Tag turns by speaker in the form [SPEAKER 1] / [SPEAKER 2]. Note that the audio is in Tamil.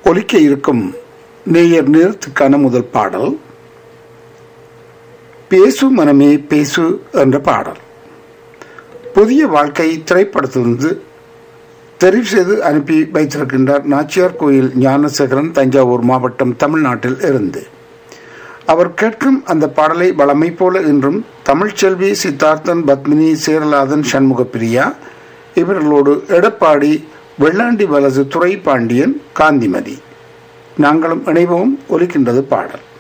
[SPEAKER 1] ஒலிக்க இருக்கும் நேயர் நேரத்துக்கான முதல் பாடல் பேசு மனமே பேசு என்ற பாடல் புதிய வாழ்க்கை திரைப்படத்திலிருந்து தெரிவு செய்து அனுப்பி வைத்திருக்கின்றார் நாச்சியார் கோயில் ஞானசேகரன் தஞ்சாவூர் மாவட்டம் தமிழ்நாட்டில் இருந்து அவர் கேட்கும் அந்த பாடலை வளமை போல இன்றும் தமிழ்ச்செல்வி சித்தார்த்தன் பத்மினி சேரலாதன் சண்முகப்பிரியா இவர்களோடு எடப்பாடி வெள்ளாண்டி வலசு துறை பாண்டியன் காந்திமதி நாங்களும் இணைவோம் ஒலிக்கின்றது பாடல்